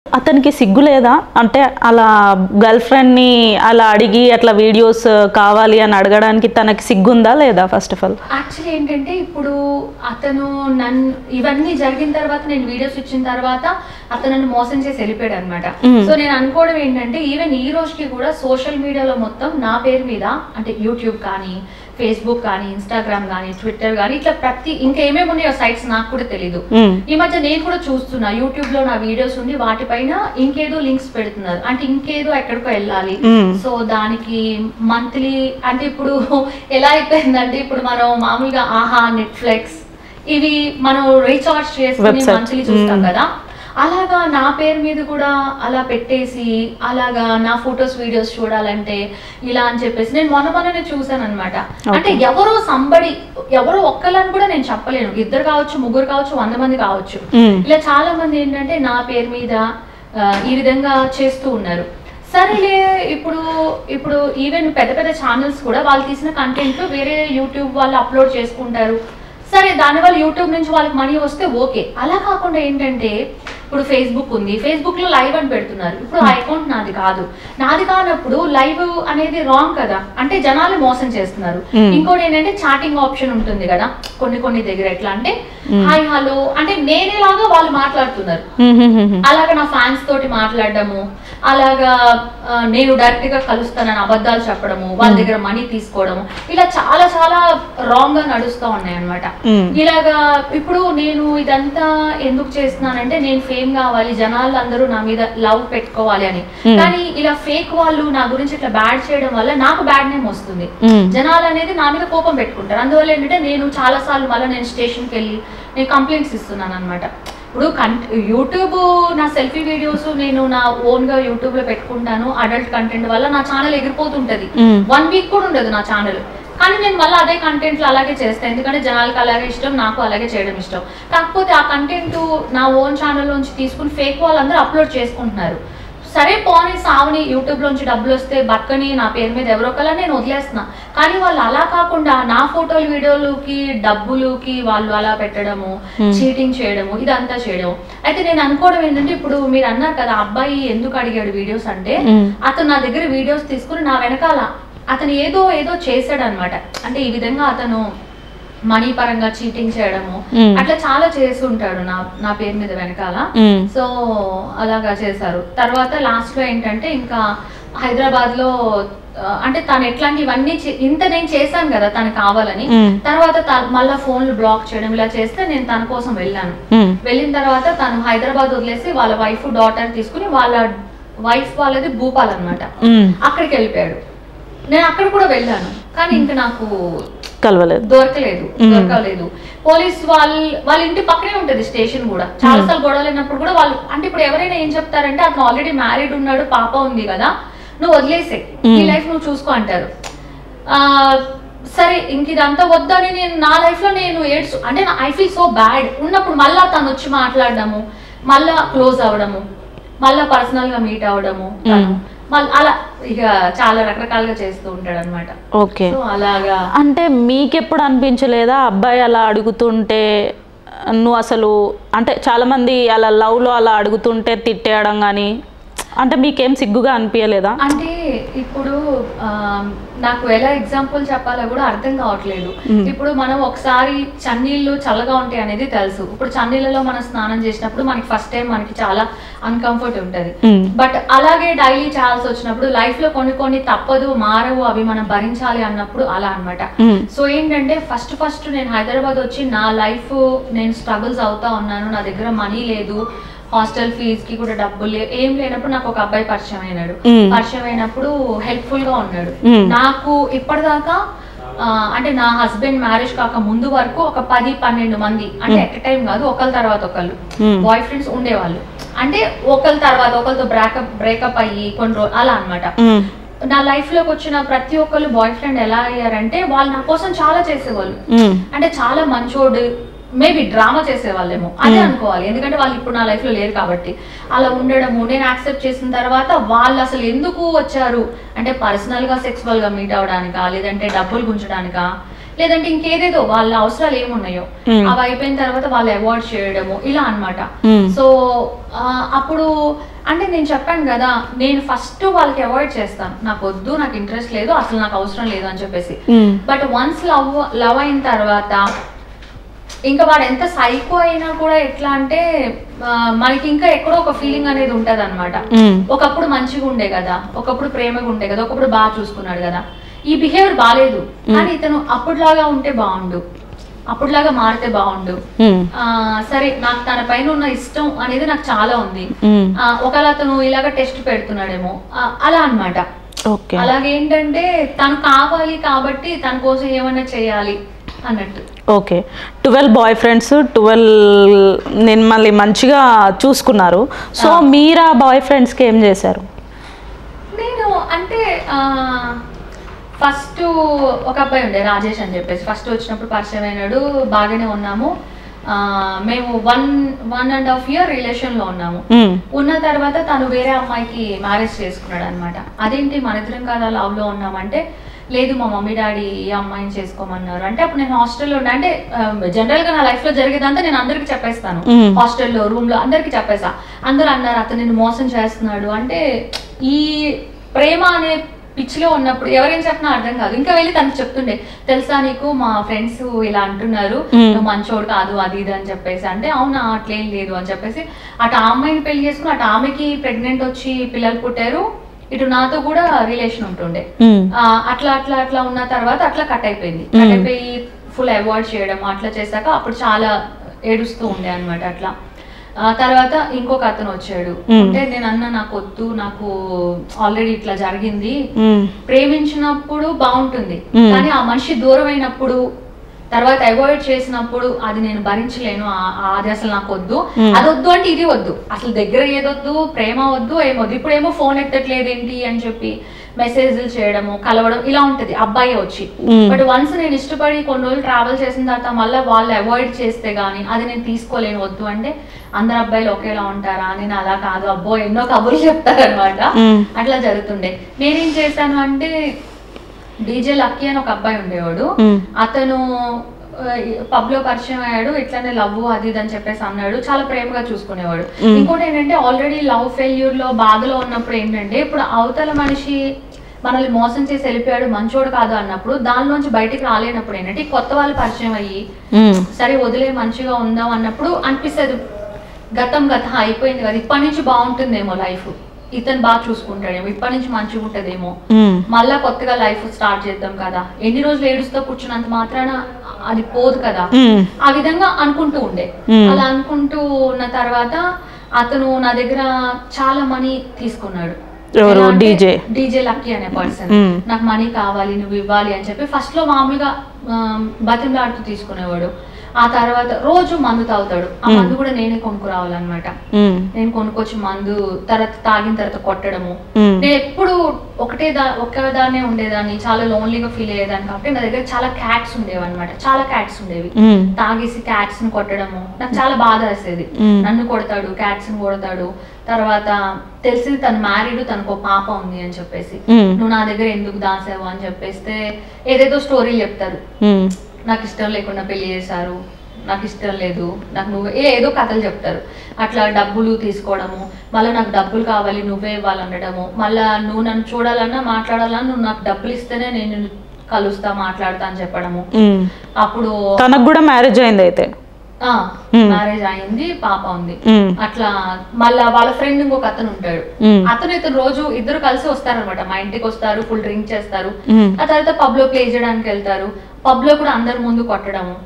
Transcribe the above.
అతనికి సిగ్గు లేదా అంటే అలా గర్ల్ ఫ్రెండ్ని అలా అడిగి అట్లా వీడియోస్ కావాలి అని అడగడానికి తనకి సిగ్గుందా లేదా ఫస్ట్ ఆఫ్ ఆల్ యాక్చువల్లీ ఏంటంటే ఇప్పుడు అతను నన్ను ఇవన్నీ జరిగిన తర్వాత నేను వీడియోస్ ఇచ్చిన తర్వాత అతను నన్ను మోసం చేసి వెళ్ళిపోయాడు అనమాట Mm. సో నేను అనుకోవడం ఏంటంటే ఈవెన్ ఈ రోజుకి కూడా సోషల్ మీడియాలో మొత్తం నా పేరు మీద అంటే యూట్యూబ్ కానీ ఫేస్బుక్ కానీ ఇన్స్టాగ్రామ్ కానీ ట్విట్టర్ కానీ ఇట్లా ప్రతి ఇంకా ఏమేమి ఉన్నాయో సైట్స్ నాకు కూడా తెలీదు ఈ మధ్య నేను కూడా చూస్తున్నా యూట్యూబ్ లో నా వీడియోస్ ఉండి వాటిపైన ఇంకేదో లింక్స్ పెడుతున్నారు అంటే ఇంకేదో ఎక్కడికో వెళ్ళాలి Mm. సో దానికి మంత్లీ అంటే ఇప్పుడు ఎలా అయిపోయిందంటే ఇప్పుడు మనం మామూలుగా ఆహా నెట్ఫ్లిక్స్ ఇవి మనం రీఛార్జ్ చేసుకుని Website. మంత్లీ చూస్తాం Mm. కదా అలాగా నా పేరు మీద కూడా అలా పెట్టేసి అలాగా నా ఫొటోస్ వీడియోస్ చూడాలంటే ఇలా అని చెప్పేసి నేను మొన్న మొన్ననే చూసాను అనమాట అంటే ఎవరో సంబడి ఎవరో ఒక్కళ్ళని కూడా నేను చెప్పలేను ఇద్దరు కావచ్చు ముగ్గురు కావచ్చు వంద మంది కావచ్చు Mm. ఇలా చాలా మంది ఏంటంటే నా పేరు మీద ఆ, ఈ విధంగా చేస్తూ ఉన్నారు సరేలే ఇప్పుడు ఇప్పుడు ఈవెన్ పెద్ద పెద్ద ఛానల్స్ కూడా వాళ్ళు తీసిన కంటెంట్ వేరే యూట్యూబ్ వాళ్ళు అప్లోడ్ చేసుకుంటారు సరే దానివల్ల యూట్యూబ్ నుంచి వాళ్ళకి మనీ వస్తే ఓకే అలా కాకుండా ఏంటంటే ఇప్పుడు ఫేస్బుక్ ఉంది ఫేస్బుక్ లో లైవ్ అని పెడుతున్నారు ఇప్పుడు ఆ అకౌంట్ నాది కాదు నాది కానప్పుడు లైవ్ అనేది రాంగ్ కదా అంటే జనాలు మోసం చేస్తున్నారు Hmm. ఇంకోటి ఏంటంటే చాటింగ్ ఆప్షన్ ఉంటుంది కదా కొన్ని కొన్ని దగ్గర ఎట్లా అంటే హాయ్ హలో అంటే నేనేలాగా వాళ్ళు మాట్లాడుతున్నారు అలాగా నా ఫ్యాన్స్ తోటి మాట్లాడడము అలాగా ఆ, నేను డైరెక్ట్ గా కలుస్తానని అబద్ధాలు చెప్పడము వాళ్ళ దగ్గర మనీ తీసుకోవడము ఇలా చాలా చాలా రాంగ్ గా నడుస్తూ ఉన్నాయి అనమాట Mm. ఇలాగా ఇప్పుడు నేను ఇదంతా ఎందుకు చేస్తున్నానంటే నేను ఫేమ్ కావాలి జనాలు అందరూ నా మీద లవ్ పెట్టుకోవాలి అని Mm. కానీ ఇలా ఫేక్ వాళ్ళు నా గురించి ఇట్లా బ్యాడ్ చేయడం వల్ల నాకు బ్యాడ్ నేమ్ వస్తుంది జనాలు అనేది నా మీద కోపం పెట్టుకుంటారు అందువల్ల ఏంటంటే నేను చాలా సార్లు మళ్ళీ నేను స్టేషన్కి వెళ్ళి నేను కంప్లైంట్స్ ఇస్తున్నాను అనమాట ఇప్పుడు కన్ యూట్యూబ్ నా సెల్ఫీ వీడియోస్ నేను నా ఓన్ గా యూట్యూబ్ లో పెట్టుకుంటాను అడల్ట్ కంటెంట్ వల్ల నా ఛానల్ ఎగిరిపోతుంటది Mm. వన్ వీక్ కూడా ఉండదు నా ఛానల్ కానీ నేను మళ్ళీ అదే కంటెంట్లు అలాగే చేస్తాను ఎందుకంటే జనాలకు అలాగే ఇష్టం నాకు అలాగే చేయడం ఇష్టం కాకపోతే ఆ కంటెంట్ నా ఓన్ ఛానల్ నుంచి తీసుకుని ఫేక్ వాళ్ళందరూ అప్లోడ్ చేసుకుంటున్నారు సరే పోనీ సావుని యూట్యూబ్ లోంచి డబ్బులు వస్తే బక్కని నా పేరు మీద ఎవరో ఒకలా నేను వదిలేస్తున్నా కానీ వాళ్ళు అలా కాకుండా నా ఫోటోలు వీడియోలకి డబ్బులుకి వాళ్ళు అలా పెట్టడము చీటింగ్ చేయడము ఇదంతా చేయడం అయితే నేను అనుకోవడం ఏంటంటే ఇప్పుడు మీరు అన్నారు కదా ఆ అబ్బాయి ఎందుకు అడిగాడు వీడియోస్ అంటే Mm. అతను నా దగ్గర వీడియోస్ తీసుకుని నా వెనకాల అతను ఏదో ఏదో చేశాడు అనమాట అంటే ఈ విధంగా అతను మనీ పరంగా చీటింగ్ చేయడము Mm. అట్లా చాలా చేసి ఉంటాడు నా నా పేరు మీద వెనకాల సో అలాగా చేశారు తర్వాత లాస్ట్ లో ఏంటంటే ఇంకా హైదరాబాద్ లో ఆ, అంటే తను ఎట్లాంటి ఇవన్నీ చే- ఇంత నేను చేశాను కదా తను కావాలని Mm. తర్వాత త- మళ్ళా ఫోన్లు బ్లాక్ చేయడం ఇలా చేస్తే నేను తన కోసం వెళ్ళాను వెళ్ళిన తర్వాత తను హైదరాబాద్ వదిలేసి వాళ్ళ వైఫ్ డాటర్ తీసుకుని వాళ్ళ వైఫ్ వాళ్ళది భూపాల్ అన్నమాట అక్కడికి వెళ్ళిపోయాడు నేను అక్కడ కూడా వెళ్ళాను కానీ ఇంకా నాకు కలవలేదు దొరకలేదు మ్మ్. దొరకలేదు పోలీస్ వాళ్ళ వాళ్ళ ఇంటి పక్కనే ఉంటది స్టేషన్ కూడా చాలా సార్లు గొడవలు అయినప్పుడు కూడా వాళ్ళు అంటే ఇప్పుడు ఎవరైనా ఏం చెప్తారంటే అతను ఆల్రెడీ మ్యారీడ్ ఉన్నాడు పాప ఉంది కదా నువ్వు వదిలేసే ఈ మ్మ్. లైఫ్ నువ్వు చూసుకో అంటారు ఆ, సరే ఇంక ఇదంతా వద్దని నేను నా లైఫ్ లో నేను ఏడ్చు అంటే ఐ ఫీల్ సో బ్యాడ్ ఉన్నప్పుడు మళ్ళా తను వచ్చి మాట్లాడడము మళ్ళా క్లోజ్ అవ్వడము మళ్ళా పర్సనల్ గా మీట్ అవ్వడము తను. మళ్ళీ అలా ఇక చాలా రకరకాలుగా చేస్తూ ఉంటాడు అనమాట ఓకే సో అలాగా అంటే మీకెప్పుడు అనిపించలేదా అబ్బాయి అలా అడుగుతుంటే నువ్వు అసలు అంటే చాలామంది అలా లవ్లో అలా అడుగుతుంటే తిట్టేయడం కానీ అంటే మీకేం సిగ్గుగా అనిపించలేదా అంటే ఇప్పుడు ఆ, నాకు ఎలా ఎగ్జాంపుల్ చెప్పాలో కూడా అర్థం కావట్లేదు మ్మ్. ఇప్పుడు మనం ఒకసారి చన్నీళ్ళు చల్లగా ఉంటాయి అనేది తెలుసు ఇప్పుడు చన్నీళ్ళలో మనం స్నానం చేసినప్పుడు మనకి ఫస్ట్ టైం మనకి చాలా అన్కంఫర్ట్ ఉంటది మ్మ్. బట్ అలాగే డైలీ చేయాల్సి వచ్చినప్పుడు లైఫ్ లో కొన్ని కొన్ని తప్పదు మారవు అవి మనం భరించాలి అన్నప్పుడు అలా అన్నమాట మ్మ్. సో ఏంటంటే ఫస్ట్ ఫస్ట్ నేను హైదరాబాద్ వచ్చి నా లైఫ్ నేను స్ట్రగుల్స్ అవుతా ఉన్నాను నా దగ్గర మనీ లేదు హాస్టల్ ఫీజ్ కి కూడా డబ్బులు లేవు ఏం లేనప్పుడు నాకు ఒక అబ్బాయి పరిచయం అయినాడు మ్మ్. పరిచయం అయినప్పుడు హెల్ప్ఫుల్ గా ఉన్నాడు మ్మ్. నాకు ఇప్పటిదాకా ఆ, అంటే నా హస్బెండ్ మ్యారేజ్ కాక ముందు వరకు ఒక పది పన్నెండు మంది అంటే ఎట్ టైం కాదు ఒకళ్ళ తర్వాత ఒకళ్ళు మ్మ్. బాయ్ ఫ్రెండ్స్ ఉండేవాళ్ళు అంటే ఒకళ్ళ తర్వాత ఒకరితో బ్రేకప్ బ్రేకప్ అయ్యి కొన్ని రోజులు అలా అన్నమాట మ్మ్. నా లైఫ్ లోకి వచ్చిన ప్రతి ఒక్కళ్ళు బాయ్ ఫ్రెండ్ ఎలా అయ్యారంటే వాళ్ళు నా కోసం చాలా చేసేవాళ్ళు మ్మ్. అంటే చాలా మంచోడు మేబీ డ్రామా చేసేవాళ్ళేమో అదే అనుకోవాలి ఎందుకంటే వాళ్ళు ఇప్పుడు నా లైఫ్ లో లేరు కాబట్టి అలా ఉండడము నేను యాక్సెప్ట్ చేసిన తర్వాత వాళ్ళు అసలు ఎందుకు వచ్చారు అంటే పర్సనల్ గా సెక్సువల్ గా మీట్ అవడానికా లేదంటే డబ్బులు గుంచడానికా లేదంటే ఇంకేదేదో వాళ్ళ అవసరాలు ఏమున్నాయో Hmm. అవి అయిపోయిన తర్వాత వాళ్ళు అవాయిడ్ చేయడము ఇలా అన్నమాట Hmm. సో ఆ, అప్పుడు అంటే నేను చెప్పాను కదా నేను ఫస్ట్ వాళ్ళకి అవాయిడ్ చేస్తాను నాకు వద్దు నాకు ఇంట్రెస్ట్ లేదు అసలు నాకు అవసరం లేదు అని చెప్పేసి మ్మ్. బట్ వన్స్ లవ్ లవ్ అయిన తర్వాత ఇంకా వాడు ఎంత సైకో అయినా కూడా ఎట్లా అంటే ఆ, మనకి ఇంకా ఎక్కడో ఒక ఫీలింగ్ అనేది ఉంటది అనమాట మ్మ్. ఒకప్పుడు మంచిగా ఉండే కదా ఒకప్పుడు ప్రేమగా ఉండే కదా ఒకప్పుడు బాగా చూసుకున్నాడు కదా ఈ బిహేవియర్ బాగాలేదు కానీ ఇతను అప్పుడులాగా ఉంటే బాగుండు అప్పుడులాగా మారితే బాగుండు మ్మ్. ఆ, సరే నాకు తన పైన ఉన్న ఇష్టం అనేది నాకు చాలా ఉంది మ్మ్. ఆ, ఒకవేళ అతను ఇలాగ టెస్ట్ పెడుతున్నాడేమో ఆ, అలా అన్నమాట ఓకే అలాగేంటంటే తను కావాలి కాబట్టి తన కోసం ఏమైనా చేయాలి అన్నట్టు okay twelve boy friends twelve నేను మళ్ళీ మంచిగా చూసుకున్నారు సో మీరా బాయ్ ఫ్రెండ్స్కి ఏం చేశారు నేను అంటే ఫస్ట్ ఒక అబ్బాయి ఉండే రాజేష్ అని చెప్పేసి ఫస్ట్ వచ్చినప్పుడు పరిచయం అయినాడు బాగానే ఉన్నాము ఆ, మేము one one and half year రిలేషన్లో ఉన్నాము మ్మ్. ఉన్న తర్వాత తను వేరే అమ్మాయికి మ్యారేజ్ చేసుకున్నాడు అనమాట అదేంటి మన ఇద్దరం కదా లవ్ లో ఉన్నామంటే లేదు మా మమ్మీ డాడీ ఈ అమ్మాయిని చేసుకోమన్నారు అంటే అప్పుడు నేను హాస్టల్లో ఉన్నా అంటే జనరల్ గా నా లైఫ్ లో జరిగేదంతా నేను అందరికి చెప్పేస్తాను Mm. హాస్టల్లో రూమ్ లో అందరికి చెప్పేసా అందరూ అన్నారు అతను నిన్ను మోసం చేస్తున్నాడు అంటే ఈ ప్రేమ అనే పిచ్చిలో ఉన్నప్పుడు ఎవరేం చెప్పినా అర్థం కాదు ఇంకా వెళ్ళి తనకు చెప్తుండే తెలుసా నీకు మా ఫ్రెండ్స్ ఇలా అంటున్నారు Mm. నువ్వు మంచోడు కాదు అది ఇది అని చెప్పేసి అంటే అవునా అట్లేం లేదు అని చెప్పేసి అటు ఆ అమ్మాయిని పెళ్లి చేసుకుని అటు ఆమెకి ప్రెగ్నెంట్ వచ్చి పిల్లలు పుట్టారు ఇటు నాతో కూడా రిలేషన్ ఉంటుండే మ్మ్. ఆ, అట్లా అట్లా అట్లా ఉన్న తర్వాత అట్లా కట్ అయిపోయింది కట్ అయిపోయి ఫుల్ అవాయిడ్ చేయడం అట్లా చేశాక అప్పుడు చాలా ఏడుస్తూ ఉండే అనమాట అట్లా ఆ తర్వాత ఇంకొక అతను వచ్చాడు Mm. అంటే నేను అన్న నాకు వద్దు నాకు ఆల్రెడీ ఇట్లా జరిగింది మ్మ్. ప్రేమించినప్పుడు బాగుంటుంది Mm. కానీ ఆ మనిషి దూరం అయినప్పుడు తర్వాత అవాయిడ్ చేసినప్పుడు అది నేను భరించలేను ఆ- ఆ- అది అసలు నాకు వద్దు Mm. అది వద్దు అంటే ఇది వద్దు అసలు దగ్గర ఏదొద్దు ప్రేమ వద్దు ఏమొద్దు ఇప్పుడేమో ఫోన్ ఎత్తట్లేదు ఏంటి అని చెప్పి మెసేజ్లు చేయడము కలవడం ఇలా ఉంటది అబ్బాయి వచ్చి Mm. బట్ వన్స్ నేను ఇష్టపడి కొన్ని రోజులు ట్రావెల్ చేసిన తర్వాత మళ్ళీ వాళ్ళు అవాయిడ్ చేస్తే గానీ అది నేను తీసుకోలేను వద్దు అంటే అందరు అబ్బాయిలు ఒకేలా ఉంటారా నేను అలా కాదు అబ్బో ఎన్నో కబుర్లు చెప్తారనమాట Mm. అట్లా జరుగుతుండే నేనేం చేశాను అంటే డీజే లక్కీ అని ఒక అబ్బాయి ఉండేవాడు Mm. అతను పబ్ లో పరిచయం అయ్యాడు ఇట్లానే లవ్ అది ఇది అని చెప్పేసి అన్నాడు చాలా ప్రేమగా చూసుకునేవాడు Mm. ఇంకోటి ఏంటంటే ఆల్రెడీ లవ్ ఫెయిల్యూర్ లో బాధలో ఉన్నప్పుడు ఏంటంటే ఇప్పుడు అవతల మనిషి మనల్ని మోసం చేసి వెళ్ళిపోయాడు మంచోడు కాదు అన్నప్పుడు దానిలోంచి బయటికి రాలేనప్పుడు ఏంటంటే ఈ కొత్త వాళ్ళు పరిచయం అయ్యి మ్మ్. సరే వదిలే మంచిగా ఉందాం అన్నప్పుడు అనిపిస్తుంది గతం గతం అయిపోయింది కదా ఇప్పటి నుంచి బాగుంటుందేమో లైఫ్ ఇతను బాగా చూసుకుంటాడేమో ఇప్పటి నుంచి మంచిగా ఉంటుందేమో మ్మ్. మళ్ళా కొత్తగా లైఫ్ స్టార్ట్ చేద్దాం కదా ఎన్ని రోజులు ఏడుస్తూ కూర్చున్నంత మాత్రాన అది పోదు కదా మ్మ్. ఆ విధంగా అనుకుంటూ ఉండే Hmm. అలా అనుకుంటూ ఉన్న తర్వాత అతను నా దగ్గర చాలా మనీ తీసుకున్నాడు ఎవరు? DJ? డీజే లక్కీ అనే పర్సన్ Hmm. నాకు మనీ కావాలి నువ్వు ఇవ్వాలి అని చెప్పి ఫస్ట్ లో మామూలుగా బతిమలాడుతూ తీసుకునేవాడు ఆ తర్వాత రోజు మందు తాగుతాడు ఆ Hmm. మందు కూడా నేనే కొనుక్కురావాలన్నమాట మ్మ్. నేను కొనుక్కొచ్చి మందు తర్వాత తాగిన తర్వాత కొట్టడము మ్మ్. నేను ఎప్పుడు ఒకటే దా ఒక్కదాన్నే ఉండేదాన్ని చాలా లోన్లీగా ఫీల్ అయ్యేదాన్ని కాబట్టి నా దగ్గర చాలా క్యాట్స్ ఉండేవి అనమాట చాలా క్యాట్స్ ఉండేవి మ్మ్. తాగేసి క్యాట్స్ ని కొట్టడము నాకు చాలా బాధ వేసేది మ్మ్. నన్ను కొడతాడు క్యాట్స్ ని కొడతాడు తర్వాత తెలిసింది తను మ్యారీడ్ తనకు ఒక పాప ఉంది అని చెప్పేసి మ్మ్. నువ్వు నా దగ్గర ఎందుకు దాసావు అని చెప్పేస్తే ఏదేదో స్టోరీలు చెప్తారు మ్మ్. నాకు ఇష్టం లేకుండా పెళ్లి చేశారు నాకు ఇష్టం లేదు నాకు నువ్వు ఏ- ఏదో కథలు చెప్తారు అట్లా డబ్బులు తీసుకోవడము మళ్ళీ నాకు డబ్బులు కావాలి నువ్వే ఇవ్వాలనడము మళ్ళీ నువ్వు నన్ను చూడాలన్నా మాట్లాడాలన్నా నువ్వు నాకు డబ్బులు ఇస్తేనే నేను నిన్ను కలుస్తా మాట్లాడతా అని చెప్పడము మ్మ్. అప్పుడు తనకు కూడా మ్యారేజ్ అయింది అయితే Hmm. మ్యారేజ్ అయింది పాప ఉంది మ్మ్. అట్లా మళ్ళా వాళ్ళ ఫ్రెండ్ ఇంకొక అతను ఉంటాడు మ్మ్. అతను ఇతను రోజు ఇద్దరు కలిసి వస్తారనమాట మా ఇంటికి వస్తారు ఫుల్ డ్రింక్ చేస్తారు మ్మ్. ఆ తర్వాత పబ్ లో ప్లే చేయడానికి వెళ్తారు పబ్ లో కూడా అందరి ముందు కొట్టడము